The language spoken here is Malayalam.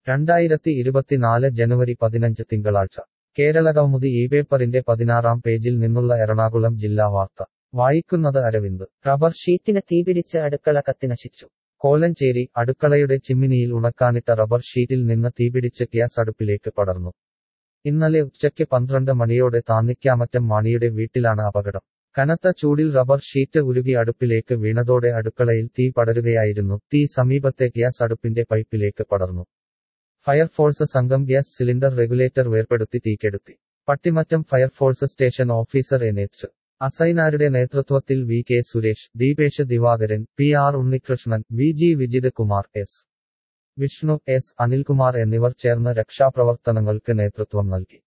രണ്ടായിരത്തി ഇരുപത്തിനാല് ജനുവരി പതിനഞ്ച് തിങ്കളാഴ്ച കേരളകൗമുദി ഈ പേപ്പറിന്റെ പതിനാറാം പേജിൽ നിന്നുള്ള എറണാകുളം ജില്ലാ വാർത്ത വായിക്കുന്നത് അരവിന്ദ് റബ്ബർ ഷീറ്റിന് തീപിടിച്ച് അടുക്കള കത്തിനശിച്ചു കോലഞ്ചേരി അടുക്കളയുടെ ചിമ്മിനിയിൽ ഉണക്കാനിട്ട റബ്ബർ ഷീറ്റിൽ നിന്ന് തീപിടിച്ച് ഗ്യാസ് അടുപ്പിലേക്ക് പടർന്നു ഇന്നലെ ഉച്ചയ്ക്ക് പന്ത്രണ്ട് മണിയോടെ താന്നിക്കാമറ്റം മാണിയുടെ വീട്ടിലാണ് അപകടം കനത്ത ചൂടിൽ റബ്ബർ ഷീറ്റ് ഉരുകി അടുപ്പിലേക്ക് വീണതോടെ അടുക്കളയിൽ തീ പടരുകയായിരുന്നു തീ സമീപത്തെ ഗ്യാസ് അടുപ്പിന്റെ പൈപ്പിലേക്ക് പടർന്നു ഫയർഫോഴ്സ് സംഘം ഗ്യാസ് സിലിണ്ടർ റെഗുലേറ്റർ വേർപെടുത്തി തീക്കെടുത്തി Pattimattam fire force station officer Enoch അസൈനാരുടെ നേതൃത്വത്തിൽ V K Suresh Deepesh Divakaran P R Unnikrishnan V G Vijith Kumar S Vishnu S Anilkumar എന്നിവർ ചേർന്ന് രക്ഷാപ്രവർത്തനങ്ങൾക്ക് നേതൃത്വം നൽകി